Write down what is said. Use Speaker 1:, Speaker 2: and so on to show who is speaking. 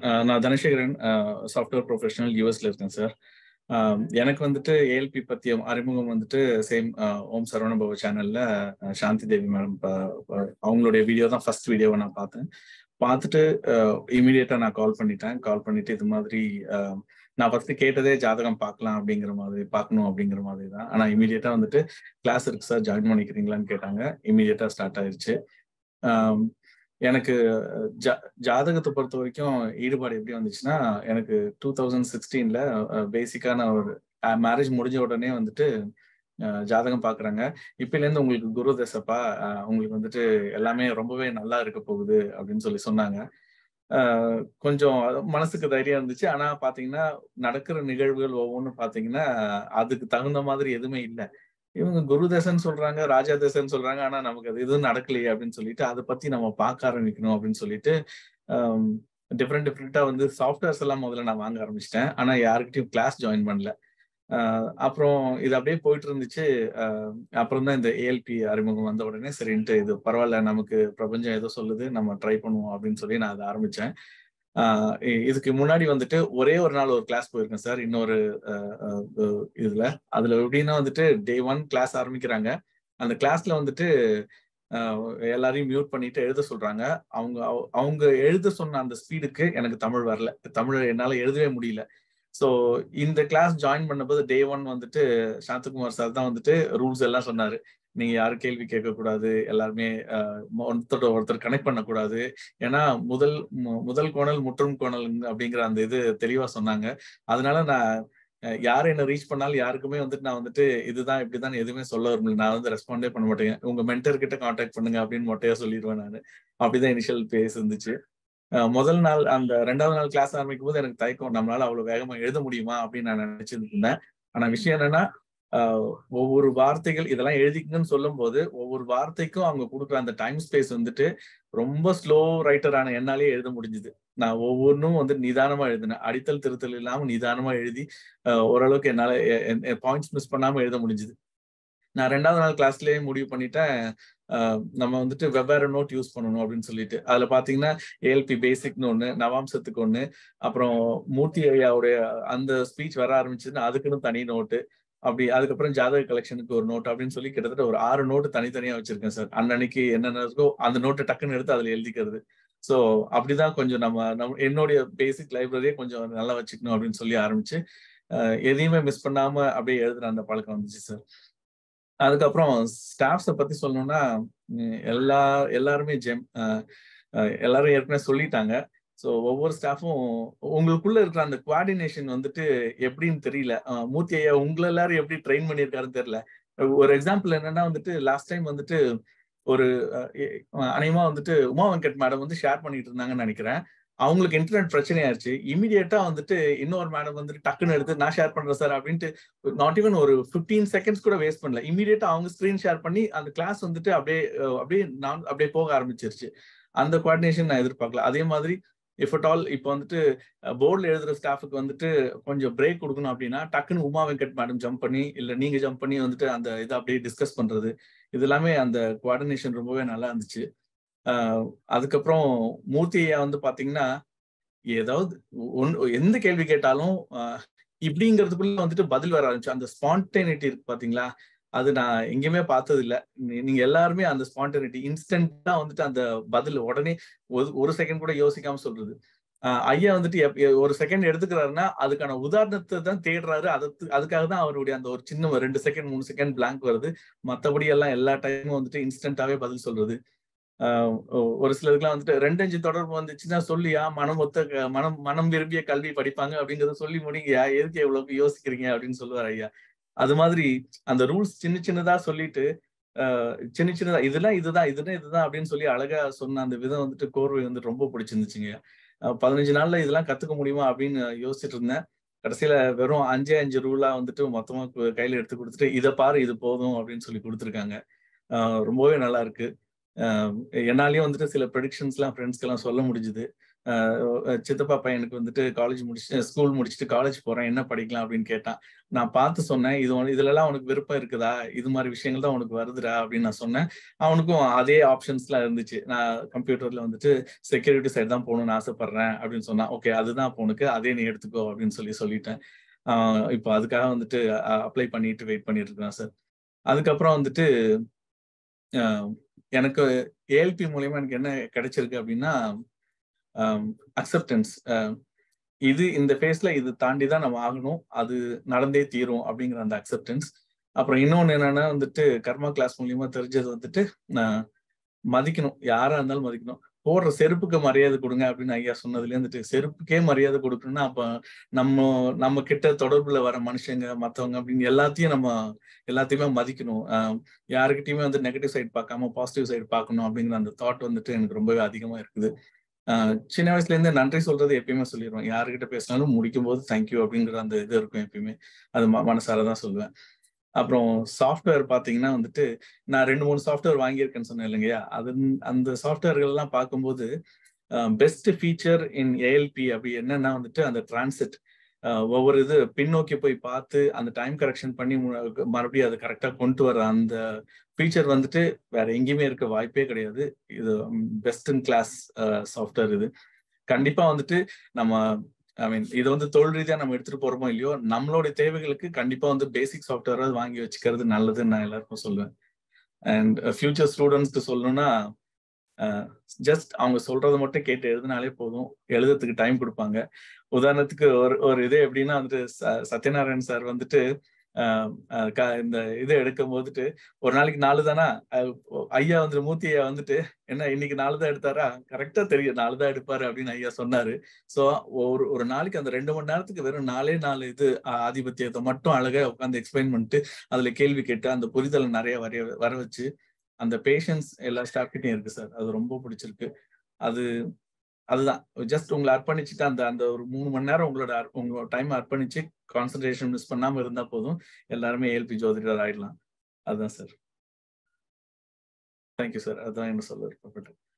Speaker 1: நான் Dhanasekaran software professional யூஎஸ்ல இருக்கேன் சார் எனக்கு வந்துட்டு ஏஎல்பி பத்திய அறிமுகம் வந்துட்டு சேம் ஓம் சரவணபவ சேனல்ல சாந்தி தேவி மேடம் அவங்களுடைய வீடியோ தான் ஃபர்ஸ்ட் வீடியோவை நான் பார்த்தேன் பார்த்துட்டு இமீடியட்டா நான் கால் பண்ணிட்டேன் கால் பண்ணிட்டு இது மாதிரி நான் ஃபர்ஸ்ட் கேட்டதே ஜாதகம் பார்க்கலாம் அப்படிங்கிற மாதிரி பார்க்கணும் அப்படிங்கிற மாதிரி தான் ஆனா இமீடியட்டா வந்துட்டு கிளாஸ் இருக்கு சார் ஜாயின் பண்ணிக்கிறீங்களான்னு கேட்டாங்க இமீடியட்டா ஸ்டார்ட் ஆயிருச்சு எனக்கு ஜா ஜாதகத்தை பொறுத்த வரைக்கும் ஈடுபாடு எப்படி வந்துச்சுன்னா எனக்கு டூ தௌசண்ட் சிக்ஸ்டீன்ல பேசிக்கா நான் ஒரு மேரேஜ் முடிஞ்ச உடனே வந்துட்டு ஜாதகம் பாக்குறாங்க இப்பிலேருந்து உங்களுக்கு குரு தசப்பா உங்களுக்கு வந்துட்டு எல்லாமே ரொம்பவே நல்லா இருக்க போகுது அப்படின்னு சொல்லி சொன்னாங்க கொஞ்சம் மனசுக்கு தைரியம் இருந்துச்சு ஆனா பாத்தீங்கன்னா நடக்கிற நிகழ்வுகள் ஒவ்வொன்றும் பாத்தீங்கன்னா அதுக்கு தகுந்த மாதிரி எதுவுமே இல்லை இவங்க குரு தசன்னு சொல்றாங்க ராஜா தசன்னு சொல்றாங்க ஆனா நமக்கு அது எதுவும் நடக்கலையே அப்படின்னு சொல்லிட்டு அதை பத்தி நம்ம பார்க்க ஆரம்பிக்கணும் அப்படின்னு சொல்லிட்டு டிஃப்ரெண்ட் டிஃப்ரெண்டா வந்து சாஃப்ட்வேர்ஸ் எல்லாம் முதல்ல நான் வாங்க ஆரம்பிச்சிட்டேன் ஆனா யாருக்கிட்டையும் கிளாஸ் ஜாயின் பண்ணல அப்புறம் இது அப்படியே போயிட்டு இருந்துச்சு அப்புறம் தான் இந்த ஏஎல்பி அறிமுகம் வந்த உடனே சரின்ட்டு இது பரவாயில்ல நமக்கு பிரபஞ்சம் ஏதோ சொல்லுது நம்ம ட்ரை பண்ணுவோம் அப்படின்னு சொல்லி நான் அதை ஆரம்பிச்சேன் இதுக்கு முன்னாடி வந்துட்டு ஒரே ஒரு நாள் ஒரு கிளாஸ் போயிருக்கேன் சார் இன்னொரு இதுல அதுல எப்படின்னா வந்துட்டு டே ஒன் கிளாஸ் ஆரம்பிக்கிறாங்க அந்த கிளாஸ்ல வந்துட்டு எல்லாரையும் மியூட் பண்ணிட்டு எழுத சொல்றாங்க அவங்க அவங்க எழுத சொன்ன அந்த ஸ்பீடுக்கு எனக்கு தமிழ் வரல தமிழ் என்னால எழுதவே முடியல ஸோ இந்த கிளாஸ் ஜாயின் பண்ணபோது டே ஒன் வந்துட்டு சாந்தகுமார் சார் தான் வந்துட்டு ரூல்ஸ் எல்லாம் சொன்னாரு நீங்க யாரும் கேள்வி கேட்கக்கூடாது எல்லாருமே ஒருத்தர் ஒருத்தர் கனெக்ட் பண்ணக்கூடாது ஏன்னா முதல் முதல் கோணல் முற்றும் கோணல் அப்படிங்கிற அந்த இது தெளிவா சொன்னாங்க அதனால நான் யார் என்ன ரீச் பண்ணாலும் யாருக்குமே வந்துட்டு நான் வந்துட்டு இதுதான் இப்படிதான் எதுவுமே சொல்ல விரும்பல நான் வந்து ரெஸ்பாண்டே பண்ண மாட்டேங்க உங்க மென்டர் கிட்ட கான்டாக்ட் பண்ணுங்க அப்படின்னு மொட்டையா சொல்லிடுவேன் நான் அப்படிதான் இனிஷியல் பேஸ் இருந்துச்சு முதல் நாள் அந்த ரெண்டாவது நாள் கிளாஸ் ஆரம்பிக்கும் போது எனக்கு தயக்கம் நம்மளால அவ்வளவு வேகமா எழுத முடியுமா அப்படின்னு நான் நினைச்சிட்டு இருந்தேன் ஆனா விஷயம் என்னன்னா ஒவ்வொரு வார்த்தைகள் இதெல்லாம் எழுதிக்கணும்னு சொல்லும் போது ஒவ்வொரு வார்த்தைக்கும் அவங்க கொடுக்குற அந்த டைம் ஸ்பேஸ் வந்துட்டு ரொம்ப ஸ்லோ ரைட்டரான என்னாலே எழுத முடிஞ்சுது நான் ஒவ்வொன்றும் வந்து நிதானமா எழுதினேன் அடித்தல் திருத்தல் இல்லாம நிதானமா எழுதி ஓரளவுக்கு என்னால பாயிண்ட்ஸ் மிஸ் பண்ணாம எழுத முடிஞ்சுது நான் ரெண்டாவது நாள் கிளாஸ்லயே முடிவு பண்ணிட்டேன் நம்ம வந்துட்டு வெவ்வேறு நோட் யூஸ் பண்ணணும் அப்படின்னு சொல்லிட்டு அதுல பாத்தீங்கன்னா ஏஎல்பி பேசிக்னு ஒண்ணு நவாம்சத்துக்கு ஒண்ணு அப்புறம் மூர்த்தி ஐயாவுடைய அந்த ஸ்பீச் வர ஆரம்பிச்சதுன்னா அதுக்குன்னு தனி நோட்டு அப்படி அதுக்கப்புறம் ஜாதக கலெக்ஷனுக்கு ஒரு நோட் அப்படின்னு சொல்லி கிட்டத்தட்ட ஒரு ஆறு நோட்டு தனித்தனியா வச்சிருக்கேன் சார் அன்னன்னைக்கு என்னென்ன இருக்கோ அந்த நோட்டை டக்குன்னு எடுத்து அதுல எழுதிக்கிறது ஸோ அப்படிதான் கொஞ்சம் நம்ம நம்ம என்னுடைய பேசிக் லைப்ரரியே கொஞ்சம் நல்லா வச்சுக்கணும் அப்படின்னு சொல்லி ஆரம்பிச்சு எதையுமே மிஸ் பண்ணாம அப்படியே எழுதுற அந்த பழக்கம் வந்துச்சு சார் அதுக்கப்புறம் ஸ்டாஃப்ஸை பத்தி சொல்லணும்னா எல்லா எல்லாருமே ஜெம் எல்லாரும் ஏற்கனவே சொல்லிட்டாங்க ஸோ ஒவ்வொரு ஸ்டாஃபும் உங்களுக்குள்ள இருக்கிற அந்த குவாடினேஷன் வந்துட்டு எப்படின்னு தெரியல மூர்த்தி ஐயா உங்களை எல்லாரும் எப்படி ட்ரெயின் பண்ணியிருக்காருன்னு தெரியல ஒரு எக்ஸாம்பிள் என்னன்னா வந்துட்டு லாஸ்ட் டைம் வந்துட்டு ஒரு அநேகமா வந்துட்டு உமா வெங்கட் மேடம் வந்து ஷேர் பண்ணிட்டு இருந்தாங்கன்னு நினைக்கிறேன் அவங்களுக்கு இன்டர்நெட் பிரச்சனை ஆயிடுச்சு இமீடியட்டா வந்துட்டு இன்னொரு மேடம் வந்துட்டு டக்குன்னு எடுத்து நான் ஷேர் பண்றேன் சார் அப்படின்ட்டு நாட் ஈவன் ஒரு ஃபிஃப்டீன் செகண்ட்ஸ் கூட வேஸ்ட் பண்ணல இமீடியட்டா அவங்க ஸ்கிரீன் ஷேர் பண்ணி அந்த கிளாஸ் வந்துட்டு அப்படியே அப்படியே நான் அப்படியே போக ஆரம்பிச்சிருச்சு அந்த குவாடினேஷன் நான் எதிர்பார்க்கல அதே மாதிரி இஃப் அட் ஆல் இப்போ வந்துட்டு போர்டில் எழுதுற ஸ்டாஃபுக்கு வந்துட்டு கொஞ்சம் பிரேக் கொடுக்கணும் அப்படின்னா டக்குன்னு உமா வெங்கட் மேடம் ஜம்ப் பண்ணி இல்லை நீங்க ஜம்ப் பண்ணி வந்துட்டு அந்த இதை அப்படியே டிஸ்கஸ் பண்றது இது எல்லாமே அந்த குவாடினேஷன் ரொம்பவே நல்லா இருந்துச்சு அதுக்கப்புறம் மூர்த்தி ஐயா வந்து பாத்தீங்கன்னா ஏதாவது ஒன் எந்த கேள்வி கேட்டாலும் இப்படிங்கிறதுக்குள்ள வந்துட்டு பதில் வர ஆரம்பிச்சு அந்த ஸ்பான்டேனிட்டி இருக்கு பாத்தீங்களா அது நான் எங்கேயுமே பார்த்தது இல்ல நீங்க எல்லாருமே அந்த ஸ்பான்டனிட்டி இன்ஸ்டன்டா வந்துட்டு அந்த பதில் உடனே ஒரு செகண்ட் கூட யோசிக்காம சொல்றது ஐயா வந்துட்டு ஒரு செகண்ட் எடுத்துக்கிறாருன்னா அதுக்கான உதாரணத்தை தான் தேடுறாரு அது அதுக்காக தான் அவருடைய அந்த ஒரு சின்ன ரெண்டு செகண்ட் மூணு செகண்ட் பிளாங்க் வருது மற்றபடி எல்லாம் எல்லா டைமும் வந்துட்டு இன்ஸ்டன்டாவே பதில் சொல்றது ஒரு சிலருக்குலாம் வந்துட்டு ரெண்டு அஞ்சு தொடர்பு வந்துச்சுன்னா சொல்லியா மனம் ஒத்த மனம் மனம் விரும்பிய கல்வி படிப்பாங்க அப்படிங்கறத சொல்லி முடிங்கயா எதுக்கு எவ்வளவு யோசிக்கிறீங்க அப்படின்னு சொல்லுவார் ஐயா அது மாதிரி அந்த ரூல்ஸ் சின்ன சின்னதா சொல்லிட்டு சின்ன சின்னதா இதெல்லாம் இதுதான் இதுதான் இதுதான் அப்படின்னு சொல்லி அழகா சொன்ன அந்த விதம் வந்துட்டு கோர்வை வந்து ரொம்ப பிடிச்சிருந்துச்சுங்க பதினஞ்சு நாள்ல இதெல்லாம் கத்துக்க முடியுமா அப்படின்னு யோசிச்சுட்டு இருந்தேன் கடைசியில வெறும் அஞ்சே அஞ்சு ரூலா வந்துட்டு மொத்தமா கையில எடுத்து கொடுத்துட்டு இதை பாரு இது போதும் அப்படின்னு சொல்லி கொடுத்துருக்காங்க ரொம்பவே நல்லா இருக்கு என்னாலயும் வந்துட்டு சில ப்ரெடிக்ஷன்ஸ் எல்லாம் ஃப்ரெண்ட்ஸ்க்கு எல்லாம் சொல்ல முடிஞ்சுது சித்தப்பா பையனுக்கு வந்துட்டு காலேஜ் முடிச்சுட்டு ஸ்கூல் முடிச்சுட்டு காலேஜ் போறேன் என்ன படிக்கலாம் அப்படின்னு கேட்டான் நான் பார்த்து சொன்னேன் இது இதுல எல்லாம் உனக்கு விருப்பம் இருக்குதா இது மாதிரி விஷயங்கள் தான் உனக்கு வருதுடா அப்படின்னு நான் சொன்னேன் அவனுக்கும் அதே ஆப்ஷன்ஸ்லாம் இருந்துச்சு நான் கம்ப்யூட்டர்ல வந்துட்டு செக்யூரிட்டி சைடு தான் போகணும்னு ஆசைப்படுறேன் அப்படின்னு சொன்னா ஓகே அதுதான் அப்போ உனக்கு அதே நீ எடுத்துக்கோ அப்படின்னு சொல்லி சொல்லிட்டேன் இப்போ அதுக்காக வந்துட்டு அப்ளை பண்ணிட்டு வெயிட் பண்ணிட்டு இருக்கேன் சார் அதுக்கப்புறம் வந்துட்டு எனக்கு ஏஎல்பி மூலியமா எனக்கு என்ன கிடைச்சிருக்கு அப்படின்னா அக்செப்டன்ஸ் இது இந்த ஃபேஸ்ல இது தாண்டி தான் நம்ம ஆகணும் அது நடந்தே தீரும் அப்படிங்கிற அந்த அக்செப்டன்ஸ் அப்புறம் இன்னொன்று என்னன்னா வந்துட்டு கர்மா கிளாஸ் மூலியமா தெரிஞ்சது வந்துட்டு மதிக்கணும் யாரா இருந்தாலும் மதிக்கணும் போடுற செருப்புக்கு மரியாதை கொடுங்க அப்படின்னு ஐயா சொன்னதுல இருந்துட்டு செருப்புக்கே மரியாதை கொடுக்கணும்னா அப்ப நம்ம நம்ம கிட்ட தொடர்புல வர மனுஷங்க மத்தவங்க அப்படின்னு எல்லாத்தையும் நம்ம எல்லாத்தையுமே மதிக்கணும் யாருக்கிட்டையுமே வந்து நெகட்டிவ் சைடு பார்க்காம பாசிட்டிவ் சைடு பார்க்கணும் அப்படிங்கிற அந்த தாட் வந்துட்டு எனக்கு ரொம்பவே அதிகமா இருக்குது சின்ன வயசுல இருந்து நன்றி சொல்றது எப்பயுமே சொல்லிடுவேன் யாருக்கிட்ட பேசினாலும் முடிக்கும் போது தேங்க்யூ அப்படிங்கிற அந்த இது இருக்கும் எப்பயுமே அது மனசார தான் சொல்லுவேன் அப்புறம் சாஃப்ட்வேர் பார்த்தீங்கன்னா வந்துட்டு நான் ரெண்டு மூணு சாஃப்ட்வேர் வாங்கியிருக்கேன்னு சொன்னேன் இல்லைங்கய்யா அது அந்த சாஃப்ட்வேர்கள் எல்லாம் பார்க்கும்போது பெஸ்ட் ஃபீச்சர் இன் ஏஎல்பி அப்படி என்னன்னா வந்துட்டு அந்த டிரான்சிட் ஒவ்வொரு இது பின்னோக்கி போய் பார்த்து அந்த டைம் கரெக்ஷன் பண்ணி மறுபடியும் அதை கரெக்டாக கொண்டு வர அந்த ஃபீச்சர் வந்துட்டு வேற எங்கேயுமே இருக்க வாய்ப்பே கிடையாது இது பெஸ்ட் இன் கிளாஸ் சாஃப்ட்வேர் இது கண்டிப்பா வந்துட்டு நம்ம ஐ மீன் இது வந்து தொழில் ரீதியா நம்ம எடுத்துட்டு போறோமோ இல்லையோ நம்மளுடைய தேவைகளுக்கு கண்டிப்பா வந்து பேசிக் சாஃப்ட்வேராவது வாங்கி வச்சுக்கிறது நல்லதுன்னு நான் எல்லாருக்கும் சொல்லுவேன் அண்ட் ஃபியூச்சர் ஸ்டூடெண்ட்ஸ்க்கு சொல்லணும்னா ஜஸ்ட் அவங்க சொல்றதை மட்டும் கேட்டு எழுதினாலே போதும் எழுதுறதுக்கு டைம் கொடுப்பாங்க உதாரணத்துக்கு ஒரு ஒரு இது எப்படின்னா வந்துட்டு சத்யநாராயண் சார் வந்துட்டு இந்த இது எடுக்கும் போதுட்டு ஒரு நாளைக்கு நாலு தானா ஐயா வந்துட்டு மூர்த்தி ஐயா வந்துட்டு என்ன இன்னைக்கு நாலு தான் எடுத்தாரா கரெக்டா தெரியும் நாலு தான் எடுப்பாரு அப்படின்னு ஐயா சொன்னாரு சோ ஒரு ஒரு நாளைக்கு அந்த ரெண்டு மணி நேரத்துக்கு வெறும் நாலே நாலு இது ஆதிபத்தியத்தை மட்டும் அழகா உட்காந்து எக்ஸ்பிளைன் பண்ணிட்டு அதுல கேள்வி கேட்டு அந்த புரிதலை நிறைய வரைய வர வச்சு அந்த பேஷன்ஸ் எல்லா ஸ்டாஃப்கிட்டையும் இருக்கு சார் அது ரொம்ப பிடிச்சிருக்கு அது அதுதான் ஜஸ்ட் உங்களை அர்ப்பணிச்சுட்டு அந்த அந்த ஒரு மூணு மணி நேரம் உங்களோட உங்களோட டைம் அர்ப்பணிச்சு கான்சன்ட்ரேஷன் மிஸ் பண்ணாம இருந்தா போதும் எல்லாருமே ஏஎல்பி ஜோதிடர் ஆயிடலாம் அதுதான் சார் தேங்க்யூ சார் அதுதான் என்ன சொல்ல விருப்பப்பட்டேன்